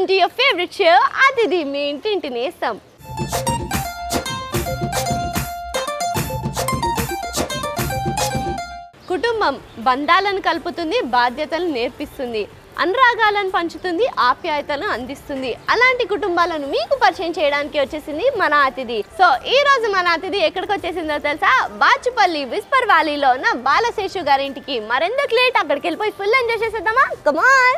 Welcome to your favourite show అతిథి మీ ఇంటింటి నేస్తం కుటుంబం బంధాలను కలుపుతుంది బాధ్యతలను నేర్పిస్తుంది అనురాగాలను పంచుతుంది ఆప్యాయతలను అందిస్తుంది అలాంటి కుటుంబాలను మీకు పరిచయం చేయడానికి వచ్చేసింది మన అతిథి సో ఈ రోజు మన అతిథి ఎక్కడికి వచ్చేసిందో తెలుసా బాచుపల్లి విస్పర్ వ్యాలీలో ఉన్న బాలశేషు గారింటికి మరెందుకు లేట్ అక్కడికి వెళ్ళిపోయి ఫుల్ ఎంజాయ్ చేసేద్దామా come on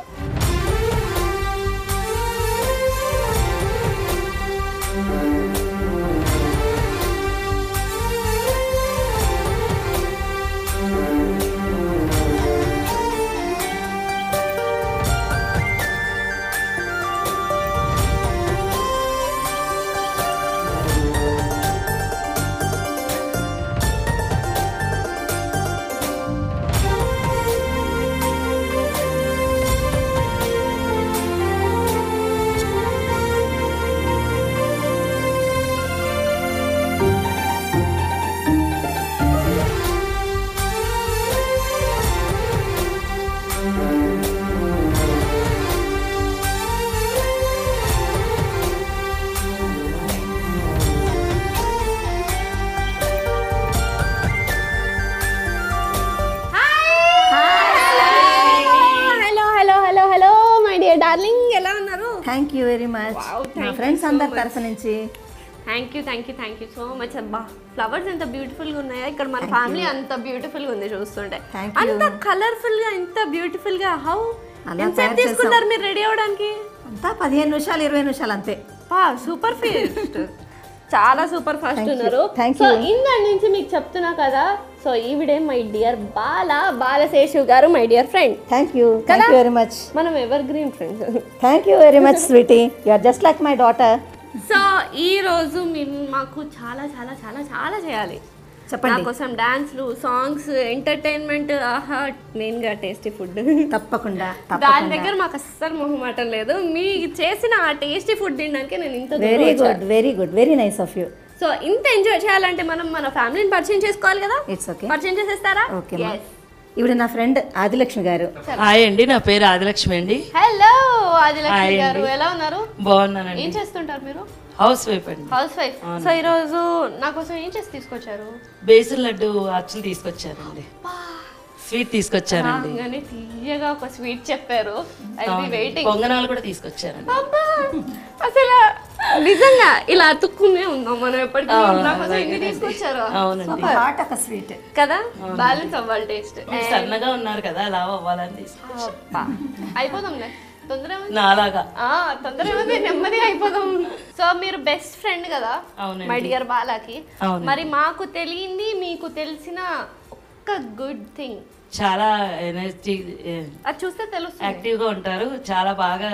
hello hello hello hello my dear darling ఎలా ఉన్నారు thank you very much Wow, thank నా you ఫ్రెండ్స్ so అందరి much. తరఫు నుంచి thank you thank you thank you so much అబ్బా ఫ్లవర్స్ ఎంత బ్యూటిఫుల్ గా ఉన్నాయో ఇక్కడ మన ఫ్యామిలీ అంత బ్యూటిఫుల్ గా ఉంది చూస్తుంటే Thank you. అంత కలర్ఫుల్ గా ఎంత బ్యూటిఫుల్ గా హౌ అలా ఎంత తయారు తీసుకున్నారు మీరు రెడీ అవడానికి అంతా పదిహేను నిమిషాలు ఇరవై నిమిషాలు అంతే పా సూపర్ ఫాస్ట్ చాలా సూపర్ ఫాస్ట్ Thank you. ఉన్నారు Thank సో you. ఇందాక నుంచి మీకు చెప్తున్నా కదా సో ఈవిడే my dear Bala Balaseshu garu my dear friend thank you thank you very much మనం evergreen friends thank you very much sweetie you are just like my daughter so ఈ రోజు మేము మాకు చాలా చాలా చాలా చాలా చేయాలి నా చెప్పండి కోసం డాన్స్లు సాంగ్స్ ఎంటర్టైన్మెంట్ ఆహా మెయిన్ గా టేస్టీ ఫుడ్ తప్పకుండా దాని తప్పకుండా దగ్గర మాకు అస్సలు మొహమాటం లేదు మీ చేసిన ఆ టేస్టీ ఫుడ్ తినడానికి నేను ఇంత very good very good very nice of you so ఇంత ఎంజాయ్ చేయాలంటే మనం మన ఫ్యామిలీని పరిచయం చేసుకోవాలి కదా ఇట్స్ ఓకే పరిచయం చేసేస్తారా ఓకే మా ఇవిడ నా ఫ్రెండ్ ఆదిలక్ష్మి గారు హాయ్ అండి నా పేరు ఆదిలక్ష్మి అండి హలో ఆదిలక్ష్మి Hi గారు అండి. ఎలా ఉన్నారు బాగున్నానండి ఏం చేస్తుంటారు మీరు హౌస్ వైఫ్ అండి హౌస్ వైఫ్ సో ఈ రోజు నా కోసం ఏం చేసి తీసుకొచ్చారు బేసిన్ లడ్డు అచ్చులు తీసుకొచ్చారండి స్వీట్ తీసుకొచ్చారండి రాగానే తీయగా ఒక స్వీట్ చెప్పారు ఐ బి వెయిటింగ్ పొంగనాలు కూడా తీసుకొచ్చారండి అబ్బా అసలు నిజంగా ఇలా అతుక్కునే ఉన్నాం మనం ఎప్పటికీ నా కోసం ఎన్ని తీసుకొచ్చారు అవునండి హాట్ ఒక స్వీట్ కదా బ్యాలెన్స్ అవ్వాలి టేస్ట్ మీరు సన్నగా ఉన్నారు కదా అలా అవ్వాలని తీసుకొచ్చారు అయిపోదాంలే తొందర ఏముంది? నాలాగా ఆ, తొందర ఏముంది నెమ్మదిగా అయిపోదాం సో మీరు బెస్ట్ ఫ్రెండ్ కదా అవునండి. మై డియర్ బాలాకి అవునండి. మరి మాకు తెలియంది మీకు తెలిసిన ఒక్క గుడ్ థింగ్ చాలా ఎనర్జీ అది చూస్తే తెలుస్తుంది యాక్టివ్ గా ఉంటారు చాలా బాగా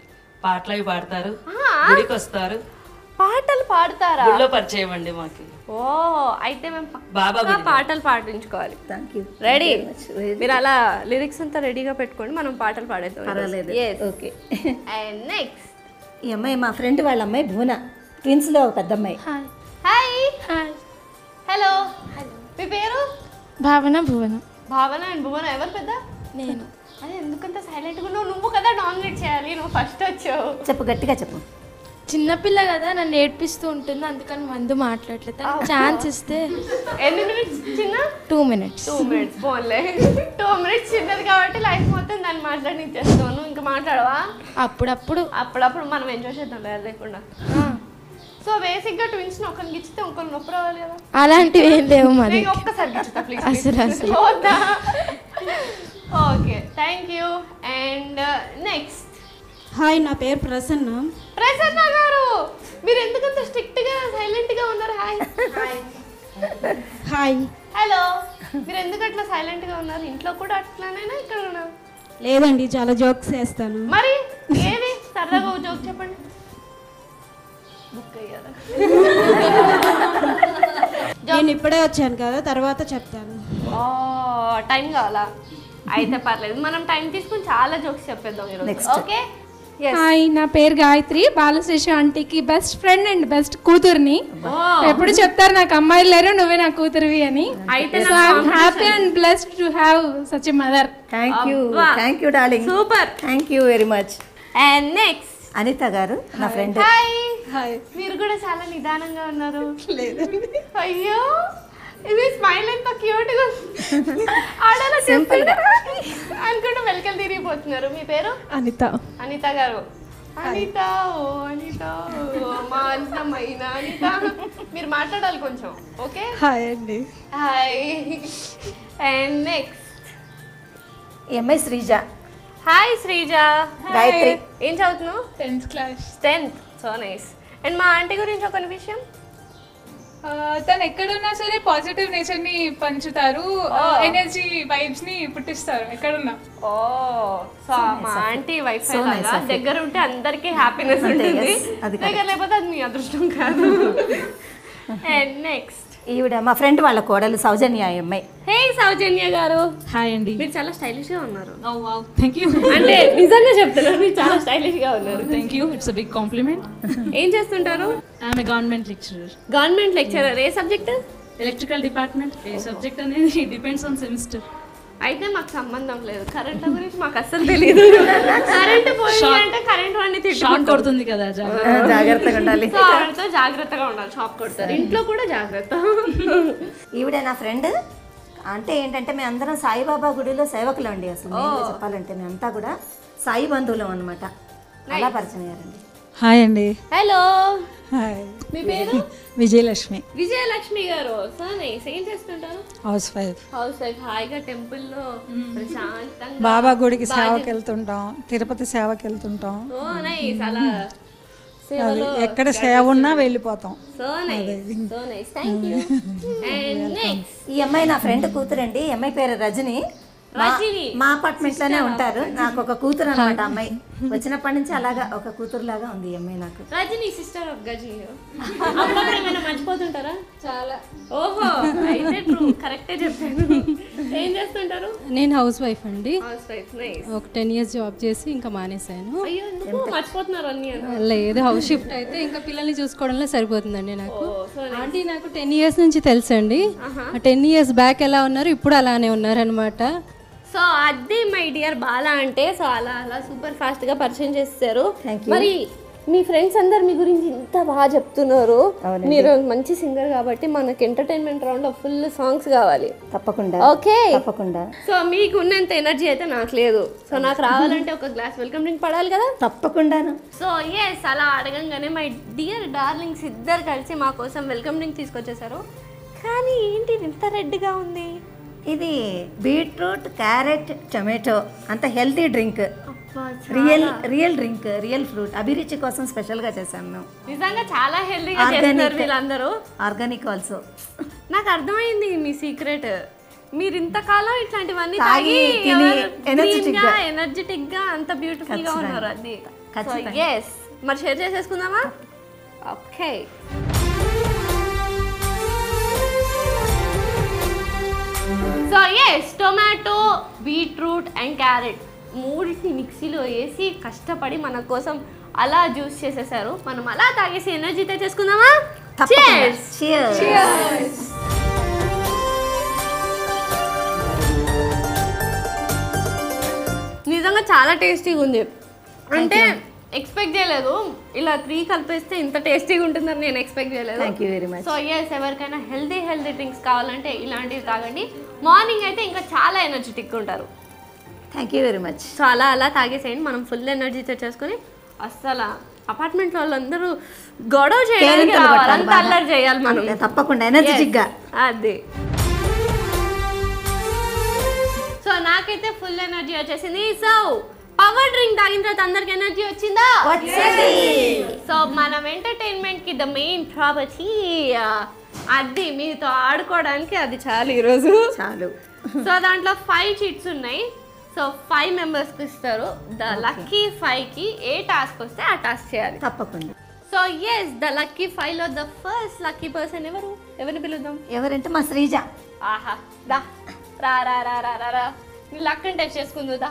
పాటలు అవి పాడతారు ఆ. గుడికి వస్తారు పాటలు పాడతారా గుడిలో పరిచయం అండి మాకు ఓ అయితే మేము బాబా పక్కా గుడి. పాటలు పాడించుకోవాలి థ్యాంక్ యూ రెడీ మీరు అలా లిరిక్స్ అంతా రెడీగా పెట్టుకోండి మనం పాటలు పాడేద్దాం పర్వాలేదు ఎస్ ఓకే అండ్ నెక్స్ట్ ఈ అమ్మాయి మా ఫ్రెండ్ వాళ్ళ అమ్మాయి భువన ట్విన్స్ లో ఒక పెద్ద అమ్మాయి హాయ్ హాయ్ హలో మీ పేరు భావన భువన భావన అండ్ భువన ఎవరు పెద్ద నేను అదే ఎందుకంత సైలెంట్గా ఉన్నావు నువ్వు కదా డామినేట్ చేయాలి నువ్వు ఫస్ట్ వచ్చావు చెప్పు గట్టిగా చెప్పు చిన్నపిల్ల కదా నన్ను ఏడ్పిస్తూ ఉంటుంది అందుకని మందు మాట్లాడలేదు ఛాన్స్ ఇస్తే ఎన్ని మినిట్స్ చిన్న టూ మినిట్స్ టూ మినిట్స్ ఫోన్లే టూ మినిట్స్ చిన్నది కాబట్టి లైఫ్ మొత్తం దాన్ని మాట్లాడిచ్చేస్తావు నువ్వు ఇంకా మాట్లాడవా అప్పుడప్పుడు అప్పుడప్పుడు మనం ఎంజాయ్ చేద్దాం లేదు లేకుండా ఆ, సో బేసిక్గా ట్విన్స్ని ఒకరిని ఇచ్చితే ఒకరిని నొప్పి రావాలి కదా అలాంటివి ఏం లేవు మరి నేను ఒక్కసారి గిచ్చుతా ప్లీజ్ అసలు అసలు okay thank you and next hi నా పేరు ప్రసన్న ప్రసన్న గారు మీరు ఎందుకంత స్ట్రిక్ట్ గా సైలెంట్ గా ఉన్నారు హాయ్ హాయ్ హలో మీరు ఎందుకు అట్లా సైలెంట్ గా ఉన్నారు ఇంట్లో కూడా అట్లానేనా ఇక్కడ ఉన్నారు లేదండి చాలా జోక్స్ వేస్తాను మరి ఏది సరదాగా ఒక జోక్ చెప్పండి బుక్ అయ్యారా నేను ఇప్పుడే వచ్చాను కదా తర్వాత చెప్తాను ఓ టైం కావాలా అయితే పర్లేదు మనం టైం తీసుకుని చాలా జోక్స్ చెప్పేద్దాం ఈరోజు Next. ఓకే హాయ్ నా పేరు గాయత్రి బాలశేషు ఆంటీకి బెస్ట్ ఫ్రెండ్ అండ్ బెస్ట్ కూతుర్ని ఎప్పుడు చెప్తారు నాకు అమ్మాయిలు లేరు నువ్వే నా కూతురివి అని అయితే so I'm happy and blessed to have such a mother thank you అబ్బా. Thank you darling super thank you very much and next Anitha garu నా ఫ్రెండ్ హాయ్ మీరు కూడా చాలా నిదానంగా ఉన్నారు అయ్యో ఇది స్మైల్ ఎంత క్యూట్ గా ఆడలా సింపుల్ అనుకుంటూ వెల్కల్ తిరిగిపోతున్నారు మీ పేరు అనిత అనిత గారు అనిత ఓ అనిత ఓ మా అందమైన అనిత మీరు మాట్లాడాలి కొంచెం ఓకే హాయ్ అండి హాయ్ అండ్ నెక్స్ట్ ఈ అమ్మాయి శ్రీజ హాయ్ శ్రీజ గాయత్రి. ఏం చదువుతున్నావు tenth class tenth so nice and మా ఆంటీ గురించి ఒక విషయం తను ఎక్కడున్నా సరే పాజిటివ్ నేచర్ ని పంచుతారు ఎనర్జీ వైబ్స్ ని పుట్టిస్తారు ఎక్కడున్నా ఓ సో మా ఆంటీ వైఫ్ So nice లాగా of you. దగ్గర ఉంటే అందరికీ హ్యాపీనెస్ ఉంటుంది yes, అది correct. దగ్గర లేకపోతే అది మీ అదృష్టం కాదు అండ్ నెక్స్ట్ ఈవిడ మా ఫ్రెండ్ వాళ్ళ కోడలు సౌజన్య ఈ అమ్మాయి హే సౌజన్య గారు హాయ్ అండి మీరు చాలా స్టైలిష్ గా ఉన్నారు ఓ వావ్ థ్యాంక్ యూ అంటే నిజంగా చెప్తున్నారు మీరు చాలా స్టైలిష్ గా ఉన్నారు thank you it's a big compliment ఏం చేస్తుంటారు I'm a government lecturer government lecturer ఏ సబ్జెక్ట్ ఎలక్ట్రికల్ డిపార్ట్మెంట్ ఏ సబ్జెక్ట్ అనేది డిపెండ్స్ ఆన్ సెమిస్టర్ అయితే మాకు సంబంధం లేదు కరెంట్ గురించి మాకు అస్సలు తెలియదు కరెంట్ పోయింది అంటే కరెంట్ వాడిని షాక్ తిట్టుకుంటాం కొడుతుంది కదా జాగ్రత్త ఆ, జాగ్రత్తగా ఉండాలి సో ఆవిడతో జాగ్రత్తగా ఉండాలి షాప్ కొడతారు ఇంట్లో కూడా జాగ్రత్త ఈవిడ నా ఫ్రెండ్ అంటే ఏంటంటే మేము అందరం సాయిబాబా గుడిలో సేవకులు అండి అసలు మెయిన్గా చెప్పాలంటే మేమంతా కూడా సాయి బంధువులం అనమాట అలా పరిచయం అయ్యారండి హాయ్ అండి హలో హాయ్ మీ పేరు విజయలక్ష్మి విజయలక్ష్మి గారు సో నైస్ ఏం చేస్తుంటారు హౌస్ వైఫ్ హౌస్ వైఫ్ హాయిగా టెంపుల్ లో ప్రశాంతంగా బాబా గుడికి సేవకి వెళ్తుంటాం తిరుపతి సేవకి వెళ్తుంటాం ఓ నైస్ అలా అది సేవలో ఎక్కడ సేవ ఉన్నా వెళ్ళిపోతాం so nice so nice thank you and next ఈ అమ్మాయి నా ఫ్రెండ్ కూతురండి ఈ అమ్మాయి పేరు రజని మా- రజని. మా అపార్ట్మెంట్ లోనే ఉంటారు నాకు ఒక కూతురు అనమాట అమ్మాయి వచ్చినప్పటి నుంచి అలాగా ఒక కూతురు లాగా ఉంది ఈ అమ్మాయి నాకు రజనీ సిస్టర్ ఆఫ్ గజీ అప్పుడప్పుడు ఏమైనా మర్చిపోతుంటారా చాలా ఓహో అయితే ట్రూ కరెక్టే చెప్పాను ఏం చేస్తుంటారు నేను హౌస్ వైఫ్ అండి హౌస్ వైఫ్ నైస్ ఒక టెన్ ఇయర్స్ జాబ్ చేసి ఇంకా మానేశాను అయ్యో ఎందుకు మర్చిపోతున్నారు అన్ని అని లేదు హౌస్ షిఫ్ట్ అయితే ఇంకా పిల్లల్ని చూసుకోవడంలో సరిపోతుందండి నాకు ఓ సో ఆంటీ నాకు టెన్ ఇయర్స్ నుంచి తెలుసండి టెన్ ఇయర్స్ బ్యాక్ ఎలా ఉన్నారు ఇప్పుడు అలానే ఉన్నారనమాట సో అది మై డియర్ బాలా అంటే సో అలా అలా సూపర్ ఫాస్ట్ గా పరిచయం చేస్తారు Thank you. మరి మీ ఫ్రెండ్స్ అందరు మీ గురించి ఇంత బాగా చెప్తున్నారు అవునండి. మీరు మంచి సింగర్ కాబట్టి మనకి ఎంటర్టైన్మెంట్ రౌండ్ లో ఫుల్ సాంగ్స్ కావాలి తప్పకుండా ఓకే తప్పకుండా సో మీకు ఉన్నంత ఎనర్జీ అయితే నాకు లేదు సో నాకు రావాలంటే ఒక గ్లాస్ వెల్కమ్ డ్రింక్ పడాలి కదా తప్పకుండాను సో ఎస్ అలా అడగంగానే మై డియర్ డార్లింగ్స్ ఇద్దరు కలిసి మా కోసం వెల్కమ్ డ్రింక్ తీసుకొచ్చేసారు కానీ ఏంటి ఇది ఇంత రెడ్గా ఉంది ఇది బీట్రూట్ క్యారెట్ టొమాటో అంత హెల్తీ డ్రింక్ అబ్బా, real real drink real fruit అభిరుచి కోసం స్పెషల్గా చేశాను మేము నిజంగా చాలా హెల్దీగా Organic. చేస్తున్నారు వీళ్ళందరూ ఆర్గానిక్ ఆల్సో నాకు అర్థమైంది మీ సీక్రెట్ మీరు ఇంతకాలం ఇట్లాంటివన్నీ తాగి, తాగి తిని energetic గా. ఎనర్జెటిక్ గా అంత బ్యూటిఫుల్ గా ఖచ్చితంగా. ఉన్నారు అది ఖచ్చితంగా. ఎస్ మరి షేర్ చేసేసుకుందామా okay so yes tomato beetroot and carrot మూడింటిని మిక్సీలో వేసి కష్టపడి మన కోసం అలా జ్యూస్ చేసేసారు మనం అలా తాగేసి ఎనర్జీ తెచ్చేసుకుందామా Cheers! Cheers! నిజంగా చాలా టేస్టీగా ఉంది అంటే ఎక్స్పెక్ట్ చేయలేదు ఇలా త్రీ కలిపేస్తే ఇంత టేస్టీగా ఉంటుందని నేను ఎక్స్పెక్ట్ చేయలేదు thank you very much so yes ఎవరికైనా హెల్దీ హెల్దీ డ్రింక్స్ కావాలంటే ఇలాంటివి తాగండి మార్నింగ్ అయితే ఇంకా చాలా ఎనర్జెటిక్ ఉంటారు thank you very much so అలా అలా తాగేసేయండి మనం ఫుల్ ఎనర్జీ తెచ్చేసుకొని అస్సలు అపార్ట్మెంట్ వాళ్ళందరూ గొడవ చేయడానికి కేరింతలు రావాలి పట్టాలి అంత బాగా. అల్లరి చేయాలి మనం అంతే, తప్పకుండా ఎనర్జెటిక్ గా Yes, అది సో నాకైతే ఫుల్ ఎనర్జీ వచ్చేసింది సో పవర్ డ్రింక్ తాగిన తర్వాత అందరికి ఎనర్జీ వచ్చిందా సో మనం ఎంటర్టైన్మెంట్ కి ద మెయిన్ ప్రాపర్టీ అది మీతో ఆడుకోవడానికి అది చాలు ఈరోజు చాలు సో దాంట్లో ఫైవ్ చిట్స్ ఉన్నాయి సో ఫైవ్ మెంబర్స్కి ఇస్తారు ద లక్కీ ఫైవ్కి ఏ టాస్క్ వస్తే ఆ టాస్క్ చేయాలి తప్పకుండా సో ఎస్ ద లక్కీ ఫైవ్లో ద ఫస్ట్ లక్కీ పర్సన్ ఎవరు ఎవరిని పిలుద్దాం ఎవరంటే మా శ్రీజ ఆహా దా రా రా రా రా రా రా నీ లక్కని టెస్ట్ చేసుకుందా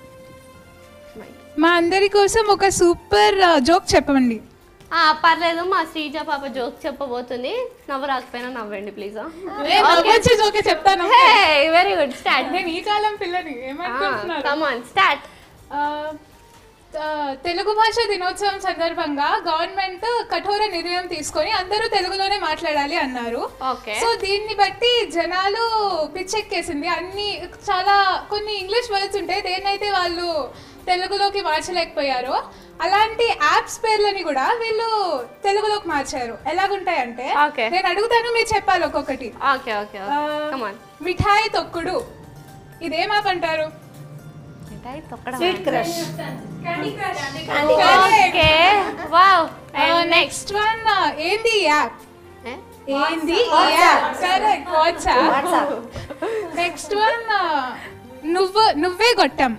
మా అందరి కోసం ఒక సూపర్ జోక్ చెప్పండి ఆ, పర్లేదు మా శ్రీజ పాప జోక్ చెప్పబోతుంది నవ్వు రాకపోయినా నవ్వండి ప్లీజ్ వచ్చే జోకే చెప్తాను వెరీ గుడ్ స్టార్ట్ నేను ఈ కాలం పిల్లని ఏమనుకుంటున్నారు కమ్ ఆన్ స్టార్ట్ ఆ, ఆ, తెలుగు భాష దినోత్సవం సందర్భంగా గవర్నమెంట్ కఠోర నిర్ణయం తీసుకొని అందరూ తెలుగులోనే మాట్లాడాలి అన్నారు ఓకే సో దీన్ని బట్టి జనాలు పిచ్చెక్కేసింది అన్ని చాలా కొన్ని ఇంగ్లీష్ వర్డ్స్ ఉంటాయి దేన్నైతే వాళ్ళు తెలుగులోకి మార్చలేకపోయారో అలాంటి యాప్స్ పేర్లని కూడా వీళ్ళు తెలుగులోకి మార్చారు ఎలాగుంటాయంటే Okay. నేను అడుగుతాను మీరు చెప్పాలి ఒక్కొక్కటి ఓకే ఓకే ఆ, కమాన్ మిఠాయి తొక్కుడు ఇదేం యాప్ అంటారు మిఠాయి తొక్కడం sweet crush okay wow and next one ఏంది ఈ యాప్ నెక్స్ట్ ఏంది ఈ app correct WhatsApp WhatsApp next one నువ్వు నువ్వే గొట్టం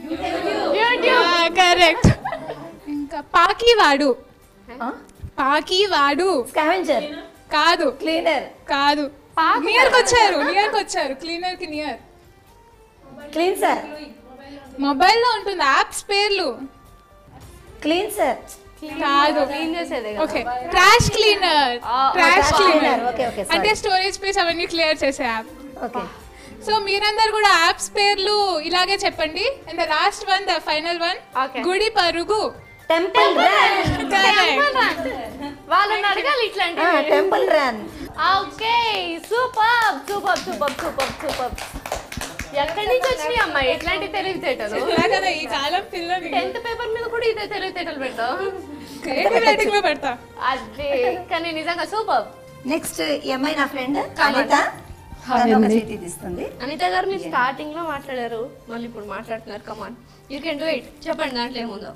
కరెక్ట్ ఇంకా పాకివాడు పాకివాడు స్కావెంజర్ కాదు క్లీనర్ కాదు నియర్ వచ్చారు నియర్ వచ్చారు క్లీనర్ కి నియర్ క్లీన్సర్ మొబైల్ లో ఉంటుంది యాప్స్ పేర్లు క్లీన్సర్ కాదు క్లీన్ చేసేదే okay trash cleaner trash cleaner okay okay అంటే స్టోరేజ్ స్పేస్ అవన్నీ క్లియర్ చేసే యాప్ ఓకే సో మీరందరు కూడా యాప్స్ పేర్లు ఇలాగే చెప్పండి and the last one the final one Okay. గుడి పరుగు టెంపుల్ రన్ Correct. వాళ్ళని అడగాలి ఇట్లాంటి temple run okay super super super super super ఎక్కడి నుంచి వచ్చినాయి అమ్మా ఎట్లాంటి తెలివితేటలు ఇలా కదా ఈ కాలం పిల్లలు టెన్త్ పేపర్ మీద కూడా ఇదే తెలివితేటలు పెట్టావు క్రియేటివ్ రైటింగ్ లో పెడతా అదే కానీ నిజంగా సూపర్ నెక్స్ట్ ఈ అమ్మాయి నా ఫ్రెండ్ అనిత తను ఒక చీటీ తీస్తుంది అనిత గారు మీరు స్టార్టింగ్ లో మాట్లాడారు మళ్ళీ ఇప్పుడు మాట్లాడుతున్నారు come on you can do it చెప్పండి దాంట్లో ఏముందో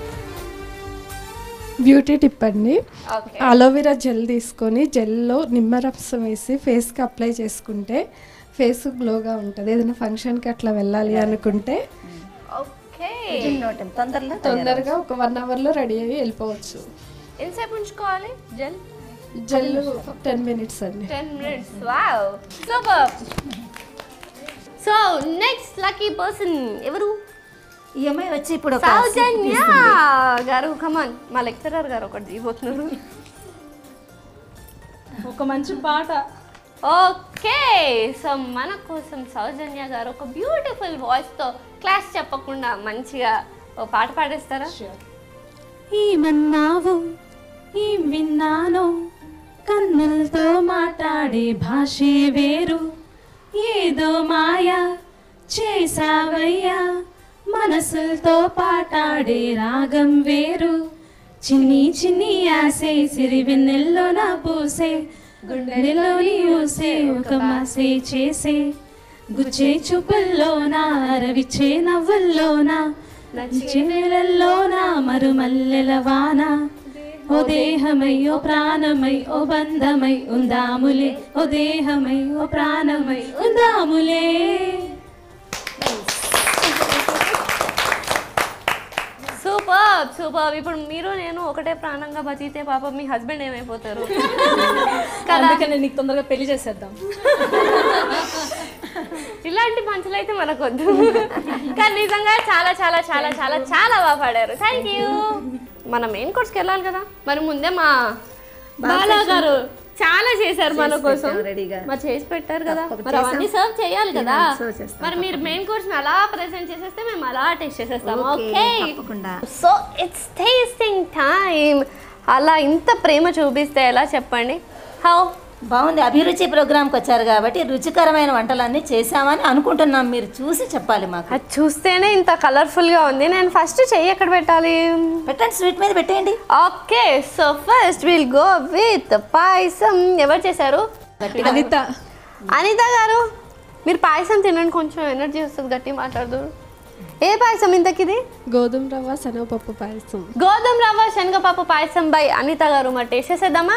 బ్యూటీ టిప్ అండి ఓకే అలోవెరా జెల్ తీసుకొని జెల్లో నిమ్మరసం వేసి ఫేస్కి అప్లై చేసుకుంటే ఫేస్ గ్లోగా ఉంటుంది ఏదైనా ఫంక్షన్కి అట్లా వెళ్ళాలి అనుకుంటే ఓకే నోటం తొందరలో తొందరగా ఒక వన్ అవర్లో రెడీ అయ్యి వెళ్ళిపోవచ్చు ఎంతసేపు ఉంచుకోవాలి జెల్ జెల్ టెన్ మినిట్స్ అండి ten minutes wow super so next lucky person ఎవరు ఈ అమ్మాయి వచ్చి ఇప్పుడు ఒక సౌజన్య గారు కమాన్ మా లెక్చరర్ గారు ఒకటి దిగిపోతున్నారు ఒక మంచి పాట ఓకే సో మన కోసం సౌజన్య గారు ఒక బ్యూటిఫుల్ వాయిస్తో క్లాస్ చెప్పకుండా మంచిగా ఓ పాట పాడేస్తారా ఏమన్నావు ఏం విన్నాను కన్నులతో మాట్లాడే భాషే వేరు ఏదో మాయ చేసావయ్యా మనసులతో పాటాడే రాగం వేరు చిన్ని చిన్ని ఆసే సిరివెన్నెల్లో నా పూసే గుండెలోని ఊసే ఒక మాసే చేసే గుచ్చే చూపుల్లోనా అరవిచ్చే నవ్వుల్లోనా నచ్చే వేళల్లోనా మరుమల్లెల వాన ఓ దేహమై ఓ ప్రాణమై ఓ బంధమై ఉందాములే ఓ దేహమై ఓ ప్రాణమై ఉందాములే సూపర్ సూపర్ ఇప్పుడు మీరు నేను ఒకటే ప్రాణంగా బతికితే పాప మీ హస్బెండ్ ఏమైపోతారు కదా అందుకని నీకు తొందరగా పెళ్లి చేసేద్దాం ఇలాంటి మంచులు అయితే మనకొద్దు కానీ నిజంగా చాలా చాలా చాలా చాలా చాలా బాగా పాడారు థ్యాంక్ యూ మన మెయిన్ కోర్స్కి వెళ్ళాలి కదా మరి ముందే మా బాలా గారు చాలా చేశారు మన కోసం పెట్టాం రెడీగా. మరి చేసి పెట్టారు కదా ఒకటి మరి అవన్నీ చేసాం. సర్వ్ చేయాలి కదా serve చేస్తాం. మరి మీరు మెయిన్ కోర్స్ అలా ప్రెజెంట్ చేసేస్తే మేము అలా టేస్ట్ చేసేస్తాం ఓకే, ఓకే తప్పకుండా. సో ఇట్స్ టేస్టింగ్ టైం అలా ఇంత ప్రేమ చూపిస్తే ఎలా చెప్పండి హౌ బాగుంది అభిరుచి ప్రోగ్రామ్కి వచ్చారు కాబట్టి రుచికరమైన వంటలన్నీ చేశామని అనుకుంటున్నాం మీరు చూసి చెప్పాలి మాకు అది చూస్తేనే ఇంత కలర్ఫుల్ గా ఉంది నేను ఫస్ట్ చెయ్యి ఎక్కడ పెట్టాలి పెట్టండి స్వీట్ మీద పెట్టేయండి okay so first will go with payasam ఎవరు చేశారు అనిత అనిత గారు మీరు పాయసం తినండి కొంచెం ఎనర్జీ వస్తుంది గట్టి మాట్లాడదు ఏ పాయసం ఇంతకిది గోధుమ రవ్వ శనగపప్పు పాయసం గోధుమ రవ్వ శనగపప్పు పాయసం బై అనిత గారు మరి టేస్ట్ చేసేద్దామా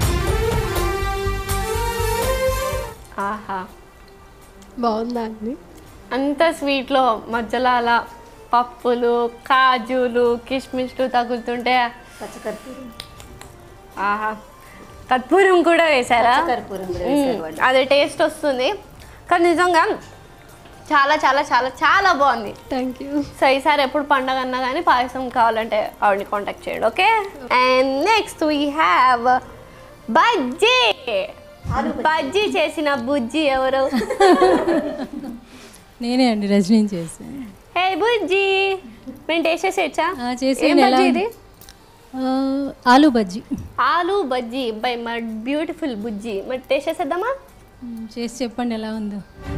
ఆహా బాగుందా అండి అంత స్వీట్లో మధ్యలో అలా పప్పులు కాజులు కిస్మిస్లు తగులుతుంటే పచ్చకర్పూరం ఆహా కర్పూరం కూడా వేసారా కర్పూరం కూడా వేశారు మ్మ్. వాళ్ళు. అది టేస్ట్ వస్తుంది కానీ నిజంగా చాలా చాలా చాలా చాలా బాగుంది థ్యాంక్ యూ సో ఈసారి ఎప్పుడు పండగ అన్నా కానీ పాయసం కావాలంటే ఆవిడని కాంటాక్ట్ చేయండి okay and next we have bajji bajji చేసిన బుజ్జి ఎవరు నేనే అండి రజనీ చేసి హే బుజ్జి మేము టేస్ట్ చేసేయచ్చా ఆ, చేసేయండి. ఏం ఎలా బజ్జీ ఉంది? ఇది ఆ, ఆలు బజ్జీ ఆలు బజ్జీ బై మా బ్యూటిఫుల్ బుజ్జి మరి టేస్ట్ చేసేద్దామా మ్, చేసి చెప్పండి ఎలా ఉందో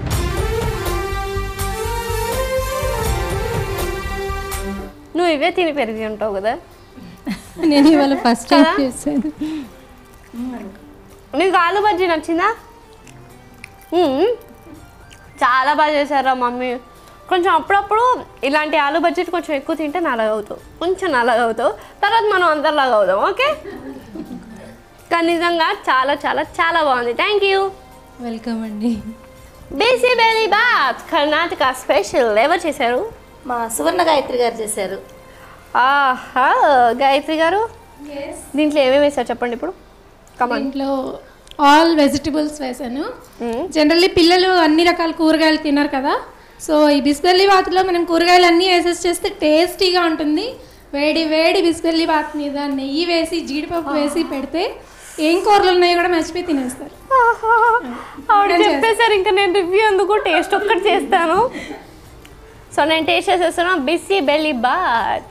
నువ్వు ఇవే తిని పెరిగి ఉంటావు కదా నేను ఇవాళ ఫస్ట్ టైం చేశాను నీకు ఆలు బజ్జీ నచ్చిందా మ్మ్. చాలా బాగా చేశారా మమ్మీ కొంచెం అప్పుడప్పుడు ఇలాంటి ఆలు బజ్జీ కొంచెం ఎక్కువ తింటే నల్లగా అవుతావు కొంచెం నల్లగా అవుతావు తర్వాత మనం అందరిలాగా అవుదాం ఓకే కానీ నిజంగా చాలా చాలా చాలా బాగుంది థ్యాంక్ యూ వెల్కమ్ అండి బేసీ బేలీ బాత్ కర్ణాటక స్పెషల్ ఎవరు చేశారు మా సువర్ణ గాయత్రి గారు చేశారు ఆహా గాయత్రి గారు దీంట్లో ఏమేమి వేశారు చెప్పండి ఇప్పుడు కమాన్ దీంట్లో ఆల్ వెజిటబుల్స్ వేసాను జనరల్లీ పిల్లలు అన్ని రకాల కూరగాయలు తినరు కదా సో ఈ బిస్బెల్లి బాత్లో మనం కూరగాయలు అన్నీ వేసేసి చేస్తే టేస్టీగా ఉంటుంది వేడి వేడి బిస్బెల్లి బాత్ మీద నెయ్యి వేసి జీడిపప్పు వేసి పెడితే ఏం కూరలు ఉన్నాయో కూడా మర్చిపోయి తినేస్తారు ఆవిడ చెప్పేసారు ఇంకా నేను రివ్యూ ఎందుకు టేస్ట్ ఒక్కటి చేస్తాను సో నేను టేస్ట్ చేసేస్తున్నా బిసి బెల్లి బాత్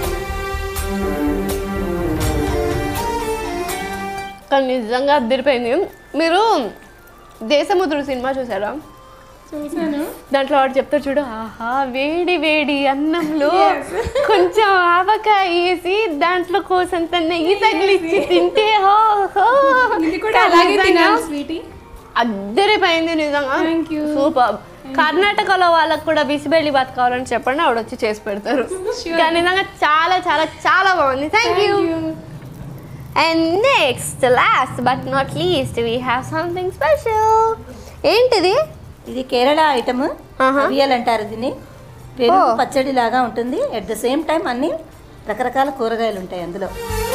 కానీ నిజంగా అద్దరిపోయింది మీరు దేశముద్రుడు సినిమా చూసారా చూసాను దాంట్లో వాడు చెప్తాడు చూడు ఆహా వేడి వేడి అన్నంలో కొంచెం ఆవకాయ వేసి దాంట్లో కోసంత నెయ్యి తగిలిచ్చి తింటే హో హో ఇది కూడా అలాగే నిజంగా తినాలి స్వీటీ అద్దరిపోయింది నిజంగా సూపర్ కర్ణాటకలో వాళ్ళకి కూడా బిసిబెల్లి బాత్ కావాలని చెప్పండి ఆవిడ వచ్చి చేసి పెడతారు కానీ నిజంగా చాలా చాలా చాలా బాగుంది thank you and next last but not least we have something special ఏంటిది ఇది కేరళ ఐటమ్ అవియల్ అంటారు దీన్ని పెరుగు పచ్చడి లాగా ఉంటుంది అట్ ద సేమ్ టైం అన్ని రకరకాల కూరగాయలు ఉంటాయి అందులో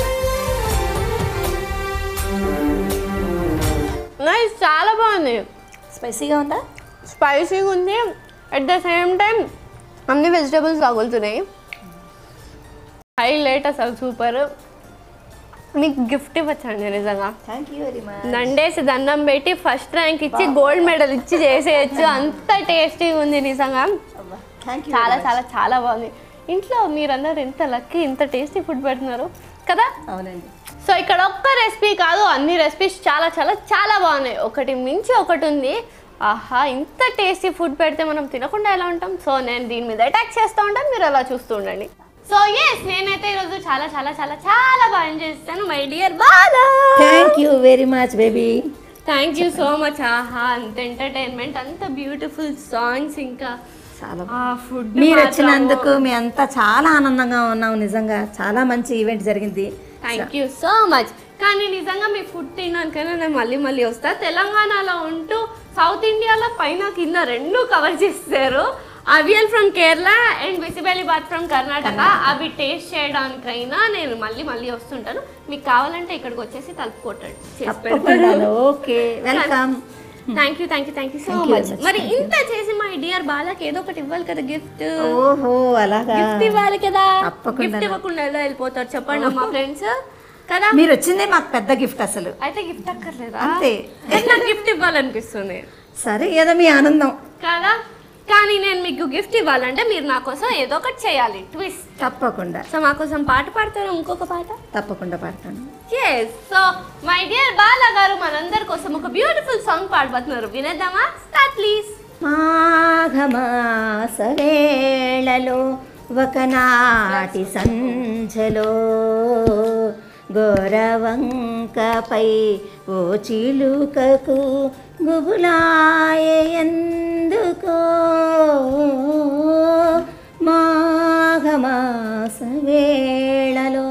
నైస్ చాలా బాగుంది స్పైసీగా ఉందా స్పైసీగా ఉంది అట్ ద సేమ్ టైం అన్ని వెజిటేబుల్స్ తగులుతున్నాయి హైలైట్ అసలు సూపర్ మీకు గిఫ్ట్ ఇవ్వచ్చండి నిజంగా థ్యాంక్ యూ వెరీ మచ్ దండేసి దండం పెట్టి ఫస్ట్ ర్యాంక్ ఇచ్చి గోల్డ్ మెడల్ ఇచ్చి చేసేయచ్చు అంత టేస్టీగా ఉంది నిజంగా థ్యాంక్ యూ చాలా చాలా చాలా బాగుంది ఇంట్లో మీరందరూ ఎంత లక్కీ ఇంత టేస్టీ ఫుడ్ పెడుతున్నారు కదా అవునండి సో ఇక్కడ ఒక్క రెసిపీ కాదు అన్ని రెసిపీస్ చాలా చాలా చాలా బాగున్నాయి ఒకటి మించి ఒకటి ఉంది ఆహా ఇంత టేస్టీ ఫుడ్ పెడితే మనం తినకుండా ఎలా ఉంటాం సో నేను దీని మీద అటాక్ చేస్తూ ఉంటాను మీరు అలా చూస్తూ ఉండండి సో ఎస్ నేనైతే ఈరోజు చాలా చాలా చాలా చాలా బాగా ఎంజాయ్ చేస్తాను my dear Bala thank you very much baby thank you so much ఆహా అంత ఎంటర్టైన్మెంట్ అంత బ్యూటిఫుల్ సాంగ్స్ ఇంకా చాలా ఆ ఫుడ్ మీరు వచ్చినందుకు మీ అంతా చాలా ఆనందంగా ఉన్నాం నిజంగా చాలా మంచి ఈవెంట్ జరిగింది థ్యాంక్ యూ సో మచ్ కానీ నిజంగా మీ ఫుడ్ తినడానికైనా నేను మళ్ళీ మళ్ళీ వస్తా తెలంగాణలో ఉంటూ సౌత్ ఇండియాలో పైన కింద రెండు కవర్ చేస్తారు avial from Kerala and bisibele bath from Karnataka అవి టేస్ట్ చేయడానికైనా నేను మళ్ళీ మళ్ళీ వస్తుంటాను మీకు కావాలంటే ఇక్కడికి వచ్చేసి తలుపు కొట్టండి చేసి తప్పకుండా okay welcome thank you thank you thank you so much మరి ఇంత చేసి మా డియర్ బాలకి ఏదో ఒకటి ఇవ్వాలి కదా గిఫ్ట్ ఓహో అలాగా గిఫ్ట్ ఇవ్వాలి కదా తప్పకుండా. గిఫ్ట్ ఇవ్వకుండా ఎలా వెళ్ళిపోతారు చెప్పండి అమ్మా ఫ్రెండ్స్ కదా మీరు వచ్చిందే మాకు పెద్ద గిఫ్ట్ అసలు అయితే గిఫ్ట్ అక్కర్లేదా అంతే. కానీ నాకు గిఫ్ట్ ఇవ్వాలనిపిస్తుంది సరే ఏదో మీ ఆనందం కదా కానీ నేను మీకు గిఫ్ట్ ఇవ్వాలంటే మీరు నా కోసం ఏదో ఒకటి చేయాలి ట్విస్ట్ తప్పకుండా సో మా కోసం పాట పాడతారు ఇంకొక పాట తప్పకుండా పాడతాను yes so my dear Bala garu మనందరి కోసం ఒక బ్యూటిఫుల్ సాంగ్ పాడబోతున్నారు వినేద్దామా స్టార్ట్ ప్లీజ్ మాఘమాస వేళలో ఒకనాటి సంధ్యలో గోరవంకపై ఓ చిలుకకు గుబులాయ ఎందుకో మాఘమాస వేళలో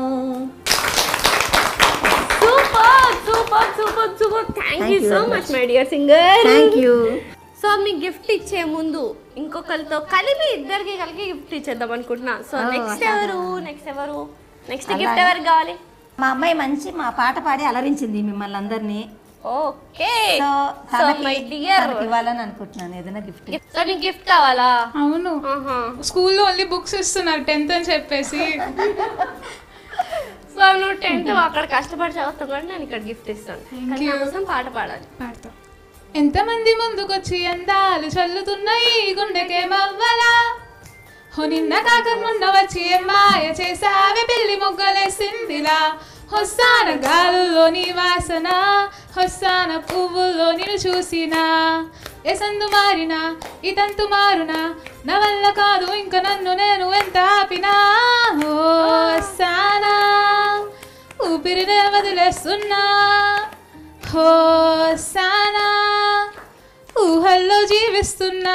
super super super super thank you so much my dear singer thank you so మీకు గిఫ్ట్ ఇచ్చే ముందు ఇంకొకరితో కలిపి ఇద్దరికి కలిపి గిఫ్ట్ ఇచ్చేద్దాం అనుకుంటున్నా సో నెక్స్ట్ ఎవరు నెక్స్ట్ ఎవరు నెక్స్ట్ గిఫ్ట్ ఎవరికి కావాలి మా అమ్మాయి మంచి మా పాట పాడి అలరించింది మిమ్మల్ని అందరినీ ఓకే సో సో తనకి మై డియర్ తనకి ఇవ్వాలని అనుకుంటున్నాను ఏదైనా గిఫ్ట్ సో నీకు గిఫ్ట్ కావాలా అవును ఆహా. స్కూల్లో ఓన్లీ బుక్స్ ఇస్తున్నారు టెన్త్ అని చెప్పేసి సో నువ్వు టెన్త్ అక్కడ కష్టపడి చదువుతావు కూడా నేను ఇక్కడ గిఫ్ట్ ఇస్తాను కానీ నా కోసం పాట పాడాలి పాడతాం ఎంతమంది ముందుకొచ్చి అందాలు చల్లుతున్నాయి గుండెకే మవ్వలా హో నిన్న కాక మొన్న వచ్చి ఏ మాయ చేసావే పెళ్లి మొగ్గలేసిందిలా హొస్సాన గాలుల్లో నీ వాసన హొస్సాన పువ్వుల్లో నిన్ను చూసినా ఏ సందు మారినా ఈ తంతు మారునా నా వల్ల కాదు ఇంకా నన్ను నేను ఎంత ఆపినా హోసానా ఊపిరినే వదిలేస్తున్నా హోసానా ఊహల్లో జీవిస్తున్నా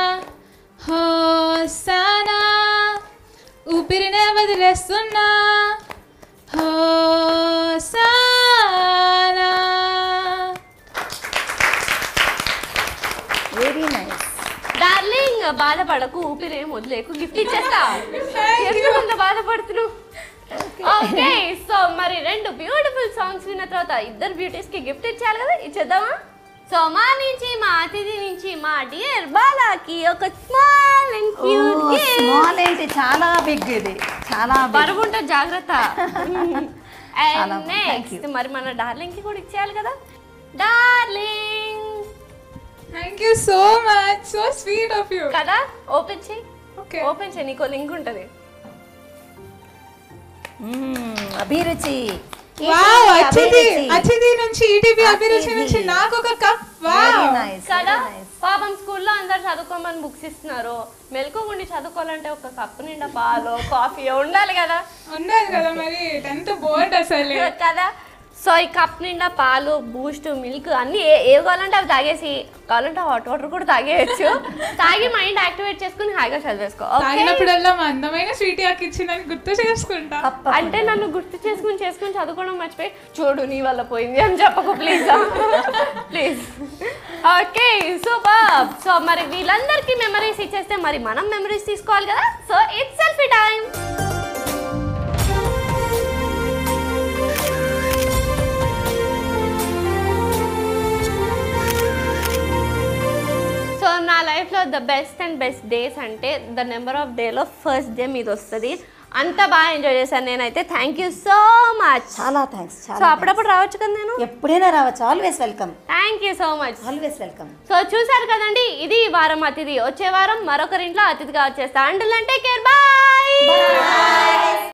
హోసానా ఊపిరినే వదిలేస్తున్నా హోసానా వెరీ నైస్ డార్లింగ్ బాధపడకు ఊపిరేం వదిలేకు గిఫ్ట్ ఇచ్చేస్తా ఎందుకు అంత బాధపడుతున్నావు ఓకే సో మరి రెండు బ్యూటిఫుల్ సాంగ్స్ విన్న తర్వాత ఇద్దరు బ్యూటీస్ కి గిఫ్ట్ ఇచ్చారు కదా ఇచ్చేద్దామా సో మా నుంచి మా అతిథి నుంచి మా డియర్ బాలాకి ఒక స్మాల్ అండ్ క్యూట్ స్మాల్ ఏంటి చాలా బిగ్ ఇది చాలా big. బరువు ఉంటుంది జాగ్రత్త చాలా అండ్ thank నెక్స్ట్ మరి మన డార్లింగ్ కి కూడా ఇచ్చేయాలి కదా darling thank you so much so sweet of you కదా ఓపెన్ చేయి ఓకే ఓపెన్ చేయి నీకు లింక్ ఉంటుంది మ్మ్, అభిరుచి వావ్ ఈటీవీ అతిథి అభిరుచి. అతిథి నుంచి ఈటీవీ అభిరుచి అతిథి. నుంచి నాకు ఒక కప్ Very వావ్ nice, కదా very nice. పాపం స్కూల్లో అందరు చదువుకోమని బుక్స్ ఇస్తున్నారు మెలకుగుండి చదువుకోవాలంటే ఒక కప్పు నిండా పాలు కాఫీ ఉండాలి కదా ఉండదు కదా మరి టెన్త్ బోర్డ్ అసలు కదా సో ఈ కప్ నిండా పాలు బూస్ట్ మిల్క్ అన్ని ఏ ఏ కావాలంటే అవి తాగేసి కావాలంటే హాట్ వాటర్ కూడా తాగేయచ్చు తాగి మైండ్ యాక్టివేట్ చేసుకుని హాయిగా చదివేసుకో ఓకే తాగినప్పుడల్లా మా అందమైన స్వీట్ యాక్ ఇచ్చిందని గుర్తు చేసుకుంటా అంటే నన్ను గుర్తు చేసుకుని చేసుకుని చదువుకోవడం మర్చిపోయి చూడు నీ వల్ల పోయింది అని చెప్పకు please please okay super so మరి వీళ్ళందరికీ మెమరీస్ ఇచ్చేస్తే మరి మనం మెమరీస్ తీసుకోవాలి కదా so it's selfie time so నా లైఫ్లో the best and best days అంటే ద నెంబర్ ఆఫ్ డేలో ఫస్ట్ డే మీద వస్తుంది అంత బాగా ఎంజాయ్ చేశాను నేనైతే థ్యాంక్ యూ సో మచ్ చాలా థ్యాంక్స్ సో చాలా అప్పుడప్పుడు రావచ్చు కదా నేను ఎప్పుడైనా రావచ్చు always welcome thank you so much always welcome so చూసారు కదండి ఇది ఈ వారం అతిథి వచ్చే వారం మరొకరింట్లో అతిథిగా వచ్చేస్తా అంటులంటే కేర్ బాయ్